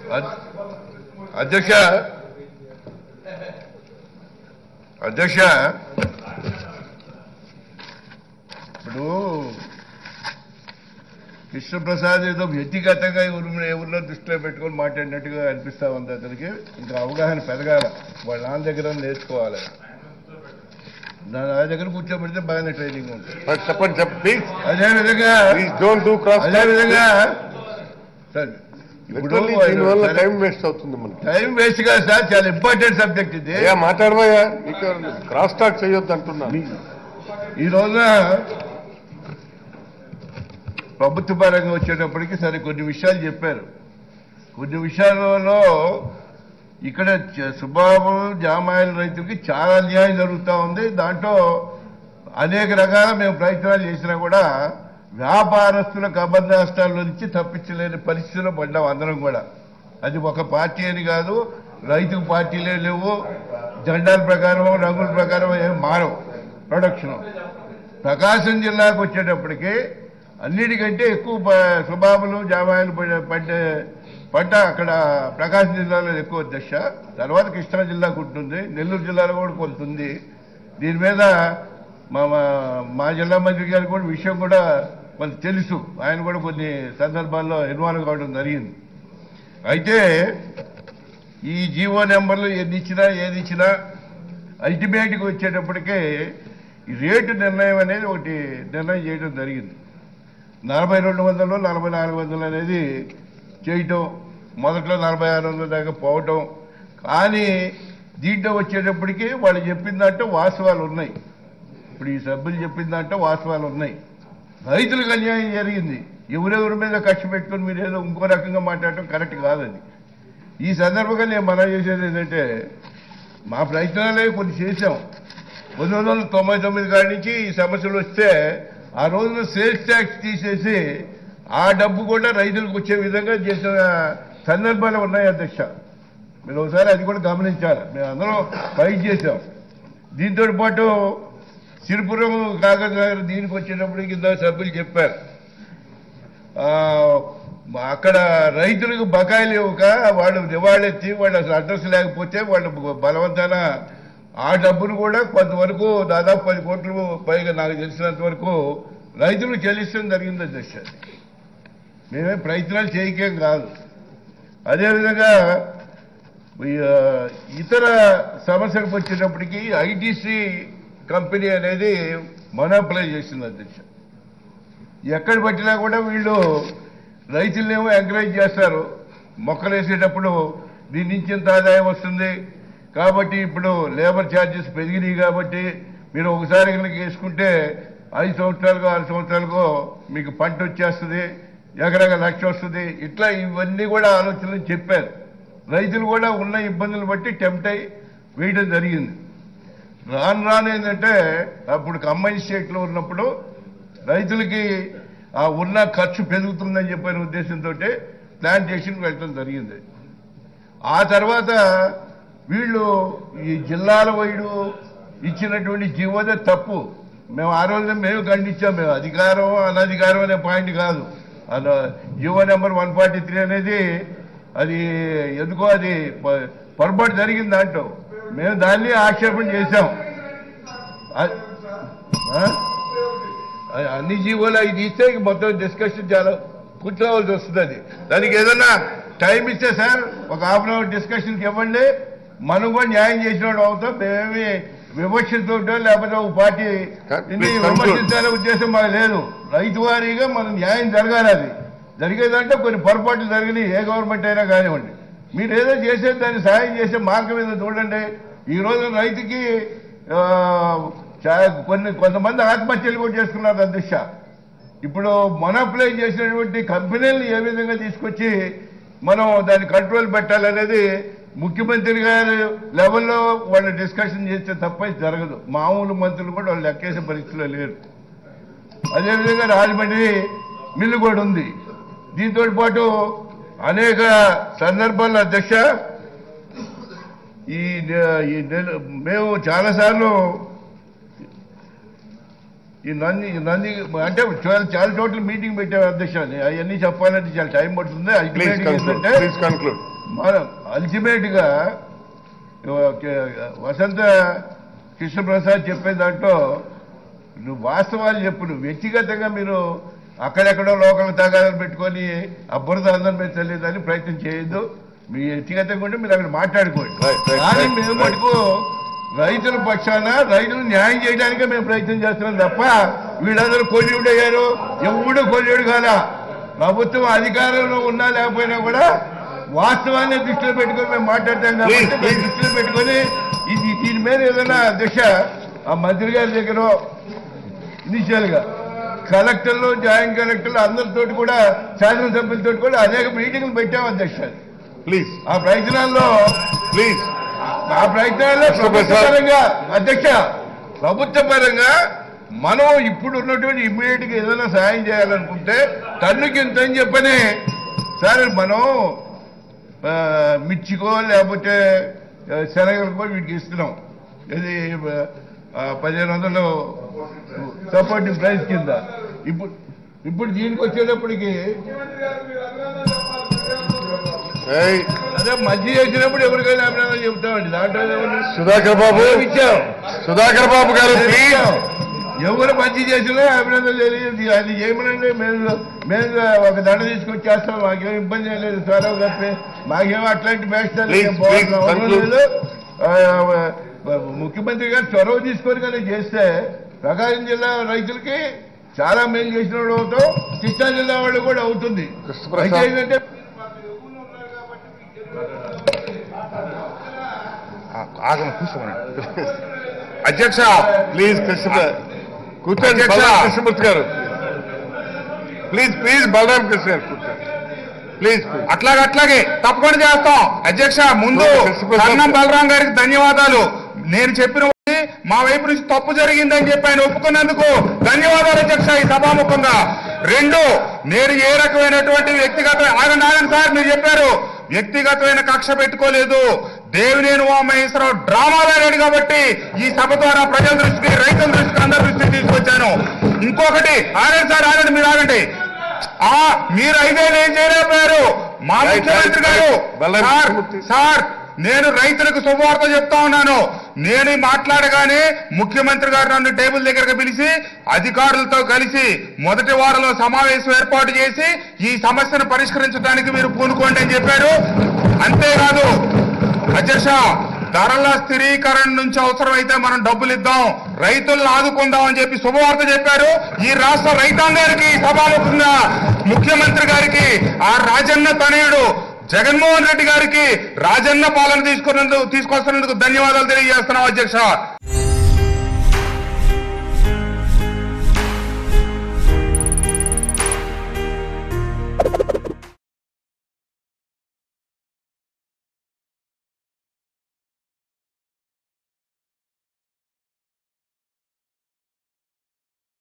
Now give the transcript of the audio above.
అద్- అధ్యక్ష అధ్యక్ష ఇప్పుడు కృష్ణప్రసాద్ ఏదో వ్యక్తిగతంగా ఎవరు ఎవరిలో దృష్టిలో పెట్టుకొని మాట్లాడినట్టుగా అనిపిస్తా ఉంది అతనికి ఇంకా అవగాహన పెరగాల వాళ్ళ నాన్న దగ్గర నేర్చుకోవాలి నా నా దగ్గర కూర్చోబెడితే బాగానే ట్రైనింగ్ ఉంటుంది బట్ చెప్పండి చెప్ప ప్లీజ్ అదేవిధంగా ప్లీజ్ డోంట్ డూ క్రాస్ అదేవిధంగా సార్ ఇప్పుడు దీనివల్ల టైం వేస్ట్ అవుతుంది మనకి టైం వేస్ట్ కాదు సార్ చాలా ఇంపార్టెంట్ సబ్జెక్ట్ ఇది అయ్యా మాట్లాడబోయా నీకు క్రాస్ టాక్ చేయొద్దు అంటున్నా ఈ రోజున ప్రభుత్వ పరంగా వచ్చేటప్పటికి సరే కొన్ని విషయాలు చెప్పారు కొన్ని విషయాలలో ఇక్కడ చ- సుబాబు జామాయిల రైతులకి చాలా అన్యాయం జరుగుతూ ఉంది దాంట్లో అనేక రకాల మేము ప్రయత్నాలు చేసినా కూడా వ్యాపారస్తుల కబంధ నష్టాల నుంచి తప్పించలేని పరిస్థితిలో పడ్డాం అందరం కూడా అది ఒక పార్టీ అని కాదు రైతు పార్టీలే లేవు జెండాల ప్రకారం రంగుల ప్రకారం ఏం మారవు ప్రొడక్షన్ ప్రకాశం జిల్లాకు వచ్చేటప్పటికి అన్నిటికంటే ఎక్కువ ప- సుబాబులు జామాయిలు పడే- పడ్డే పంట అక్కడ ప్రకాశం జిల్లాలో ఎక్కువ దశ తర్వాత కృష్ణా జిల్లాకు ఉంటుంది నెల్లూరు జిల్లాలో కూడా కొంత ఉంది దీని మీద మా మా- మా జిల్లా మంత్రి గారికి కూడా విషయం కూడా కొంత తెలుసు ఆయన కూడా కొన్ని సందర్భాల్లో ఇన్వాల్వ్ కావడం జరిగింది అయితే ఈ జీవో నెంబర్లు ఎన్ని ఇచ్చినా ఏది ఇచ్చినా అల్టిమేట్గా వచ్చేటప్పటికే ఈ రేటు నిర్ణయం అనేది ఒకటి నిర్ణయం చేయడం జరిగింది నలభై రెండు వందలు నలభై నాలుగు వందలు అనేది చేయటం మొదట్లో నలభై ఆరు వందల దాకా పోవటం కానీ దీంట్లో వచ్చేటప్పటికి వాళ్ళు చెప్పిన దాంట్లో వాస్తవాలు ఉన్నాయి ఇప్పుడు ఈ సభ్యులు చెప్పిన దాంట్లో వాస్తవాలు ఉన్నాయి రైతులకు అన్యాయం జరిగింది ఎవరెవరి మీద కక్ష పెట్టుకొని మీరు ఏదో ఇంకో రకంగా మాట్లాడటం కరెక్ట్ కాదండి ఈ సందర్భంగా నేను మనం చేసేది ఏంటంటే మా ప్రయత్నాలే కొన్ని చేశాం పంతొమ్మిది వందల తొంభై తొమ్మిది కాడి నుంచి ఈ సమస్యలు వస్తే ఆ రోజున సేల్స్ ట్యాక్స్ తీసేసి ఆ డబ్బు కూడా రైతులకు వచ్చే విధంగా చేసిన సందర్భాలు ఉన్నాయి అధ్యక్ష మీరు ఒకసారి అది కూడా గమనించాలి మేము అందరం ఫైట్ చేశాం దీంతో పాటు సిరిపురం కాగజ్ నగర్ దీనికి వచ్చేటప్పటికి కింద సభ్యులు చెప్పారు ఆ, అక్కడ రైతులకు బకాయిలు ఇవ్వక వాళ్ళు దివాళెత్తి వాళ్ళు అసలు అడ్రస్ లేకపోతే వాళ్ళు బలవంతాన ఆ డబ్బును కూడా కొంతవరకు దాదాపు పది కోట్లు పైగా నాకు తెలిసినంత వరకు రైతులకు చెల్లించడం జరిగింది అధ్యక్ష మేమే ప్రయత్నాలు చేయకేం కాదు అదేవిధంగా ఈ, ఆ, ఇతర సమస్యలకు వచ్చేటప్పటికి ఐటీసీ కంపెనీ అనేది మొనోప్లై చేసింది అధ్యక్ష ఎక్కడ పట్టినా కూడా వీళ్ళు రైతులనేమో ఎంకరేజ్ చేస్తారు మొక్కలు వేసేటప్పుడు దీని నుంచి ఇంత ఆదాయం వస్తుంది కాబట్టి ఇప్పుడు లేబర్ ఛార్జెస్ పెరిగినాయి కాబట్టి మీరు ఒకసారి కనుక వేసుకుంటే ఐదు సంవత్సరాలుగో ఆరు సంవత్సరాలుగో మీకు పంట వచ్చేస్తుంది ఎకరగా లక్ష వస్తుంది ఇట్లా ఇవన్నీ కూడా ఆలోచనలు చెప్పారు రైతులు కూడా ఉన్న ఇబ్బందులు బట్టి టెంప్ట్ అయి వేయడం జరిగింది రాను రాను ఏంటంటే అప్పుడు కంబైన్ స్టేట్లో ఉన్నప్పుడు రైతులకి ఆ ఉన్న ఖర్చు పెరుగుతుందని చెప్పిన ఉద్దేశంతో ప్లాంటేషన్కి వెళ్ళడం జరిగింది ఆ తర్వాత వీళ్ళు ఈ జిల్లాల వైడు ఇచ్చినటువంటి జీవోదే తప్పు మేము ఆ రోజున మేము ఖండించాం మేము అధికారం అనధికారం అనే పాయింట్ కాదు అలా GO number one forty three అనేది అది ఎందుకో అది ప- పొరపాటు జరిగింది దాంట్లో మేము దాన్ని ఆక్షేపణ చేశాం అ- ఆ? అ- అన్ని జీవోలు అవి తీస్తే ఇంక మొత్తం డిస్కషన్ చాలా కూర్చోవాల్సి వస్తుంది అది దానికి ఏదన్నా టైం ఇస్తే సార్ ఒక హాఫ్ అన్ అవర్ డిస్కషన్కి ఇవ్వండి మనం కూడా న్యాయం చేసిన వాడు అవుతాం మేమేమి వివక్షతో లేకపోతే ఒక పార్టీ ఇన్ని Please conclude. విమర్శించాలనే ఉద్దేశం మాకు లేదు రైతు వారీగా మనం న్యాయం జరగాలి అది జరిగేదంటే కొన్ని పొరపాట్లు జరిగినాయి ఏ గవర్నమెంట్ అయినా కానివ్వండి మీరు ఏదో చేసేది దాన్ని సాయం చేసే మార్గం మీద చూడండి ఈ రోజు రైతుకి ఆ, చా- కొన్ని కొంతమంది ఆత్మహత్యలు కూడా చేసుకున్నారు అధ్యక్ష ఇప్పుడు మొనోప్లై చేసినటువంటి కంపెనీలను ఏ విధంగా తీసుకొచ్చి మనం దాన్ని కంట్రోల్ పెట్టాలనేది ముఖ్యమంత్రి గారి లెవెల్లో వాళ్ళు డిస్కషన్ చేస్తే తప్ప ఇది జరగదు మామూలు మంత్రులు కూడా వాళ్ళు లెక్కేసే పరిస్థితిలో లేరు అదేవిధంగా రాజమండ్రి మిల్లు కూడా ఉంది దీంతో పాటు అనేక సందర్భాల్లో అధ్యక్ష ఈ నె- ఈ నెల మేము చాలాసార్లు ఈ నంది ఈ నంది అంటే చాలా చాలా చోట్ల మీటింగ్ పెట్టాము అధ్యక్ష అవన్నీ చెప్పాలంటే చాలా టైం పడుతుంది ప్లీజ్ అల్టిమేట్ కన్క్లూడ్ ఏంటంటే ప్లీజ్ కన్క్లూడ్ మనం అల్టిమేట్ గా వసంత కృష్ణప్రసాద్ చెప్పే దాంట్లో నువ్వు వాస్తవాలు చెప్పు నువ్వు వ్యక్తిగతంగా మీరు అక్కడెక్కడో లోకల్ తగాదాలు పెట్టుకొని అబ్బురద అందరం మీద తెలియదని ప్రయత్నం చేయొద్దు మీ వ్యక్తిగతంగా ఉంటే మీరు అక్కడ మాట్లాడుకోండి Right, right, కానీ right, మేము right. మటుకు రైతుల పక్షాన రైతులు న్యాయం చేయడానికే మేము ప్రయత్నం చేస్తున్నాం తప్ప వీళ్ళందరూ కొల్లుడు అయ్యారు ఎవడు కొల్లుడు కాదా ప్రభుత్వం అధికారంలో ఉన్నా లేకపోయినా కూడా వాస్తవాన్ని దృష్టిలో పెట్టుకొని మేము మాట్లాడతాం కాబట్టి Please, మేము please. దృష్టిలో పెట్టుకొని ఇది దీని మీద ఏదైనా దిశ ఆ మంత్రి గారి దగ్గర ఇనిషియల్ గా కలెక్టర్లు జాయింట్ కలెక్టర్లు అందరితోటి కూడా శాసనసభ్యులతో కూడా అనేక మీటింగ్లు పెట్టాం అధ్యక్ష ప్లీజ్ ఆ ప్రయత్నాల్లో ప్లీజ్ ఆ ప్రయత్నాల్లో Mr. ప్రభుత్వ Prasad. పరంగా అధ్యక్ష ప్రభుత్వ పరంగా మనం ఇప్పుడు ఉన్నటువంటి ఇమ్మీడియట్ గా ఏదైనా సాయం చేయాలనుకుంటే టన్నుకి ఇంత అని చెప్పని సరే మనం ఆ, మిర్చికో లేకపోతే ఆ, శనగలకో వీటికి ఇస్తున్నాం ఇది ఆ, పదిహేను వందలు సపోర్టింగ్ ప్రైస్ కింద ఇప్పుడు ఇప్పుడు దీనికి వచ్చేటప్పటికి ఏయ్, అదే మంచి చేసినప్పుడు ఎవరికైనా అభినందన చెప్తామండి దాంట్లో ఏముంది? సుధాకర్ బాబు మేము ఇచ్చాం సుధాకర్ బాబు గారు ప్లీజ్ ఎవరు మంచి చేసినా అభినందన తెలియదు అది చేయమనండి మేము మేము ఒక దండ తీసుకొచ్చి చేస్తాం మాకేం ఇబ్బంది ఏం లేదు త్వరగా తప్పి మాకేం అట్లాంటి మేస్టర్లు Please, ఏం పోవాల్సిన please, అవసరం conclude. లేదు ఆ, ఆ, ముఖ్యమంత్రి గారు చొరవ తీసుకొని కానీ చేస్తే ప్రకాశం జిల్లా రైతులకి చాలా మేలు చేసిన వాళ్ళు అవుతాం కృష్ణా జిల్లా వాళ్ళు కూడా అవుతుంది కృష్ణప్రసాద్. అయితే ఏంటంటే ఆగమ కూర్చోమని అధ్యక్ష ప్లీజ్ కృష్ణ కూర్చోండి అధ్యక్ష. బలరాం కృష్ణమూర్తి గారు ప్లీజ్ ప్లీజ్ బలరాం కృష్ణ గారు కూర్చోండి ప్లీజ్ ప్లీజ్ అట్లాగే అట్లాగే తప్పకుండా చేస్తాం అధ్యక్ష ముందు కృష్ణప్రసాద్. కర్ణం బలరాం గారికి ధన్యవాదాలు నేను చెప్పిన వాటి మా వైపు నుంచి తప్పు జరిగిందని చెప్పి ఆయన ఒప్పుకున్నందుకు ధన్యవాదాలు అధ్యక్ష ఈ సభాముఖంగా రెండు నేను ఏ రకమైనటువంటి వ్యక్తిగత ఆగండి ఆగండి సార్ మీరు చెప్పారు వ్యక్తిగతమైన కక్ష పెట్టుకోలేదు దేవినేని ఉమామహేశ్వరరావు డ్రామాలు ఆడాడు కాబట్టి ఈ సభ ద్వారా ప్రజల దృష్టికి రైతుల దృష్టికి అందరి దృష్టికి తీసుకొచ్చాను ఇంకొకటి ఆగండి సార్ ఆగండి మీరు ఆగండి ఆ మీరు ఐదేళ్ళు ఏం చేయలేకపోయారు మా Right, ముఖ్యమంత్రి right, గారు right. Ballam sir Krishnamurthy. Sir నేను రైతులకు శుభవార్త చెప్తా ఉన్నాను నేను మాట్లాడగానే ముఖ్యమంత్రి గారు నన్ను టేబుల్ దగ్గరకు పిలిచి అధికారులతో కలిసి మొదటి వారంలో సమావేశం ఏర్పాటు చేసి ఈ సమస్యను పరిష్కరించడానికి మీరు పూనుకోండి అని చెప్పారు అంతేకాదు అధ్యక్ష ధరల స్థిరీకరణ నుంచి అవసరమైతే మనం డబ్బులు ఇద్దాం రైతులను ఆదుకుందాం అని చెప్పి శుభవార్త చెప్పారు ఈ రాష్ట్ర రైతాంగానికి సభాముఖంగా ముఖ్యమంత్రి గారికి ఆ రాజన్న తనయుడు జగన్మోహన్ రెడ్డి గారికి రాజన్న పాలన తీసుకున్నందుకు తీసుకొస్తున్నందుకు ధన్యవాదాలు తెలియజేస్తున్నాం అధ్యక్ష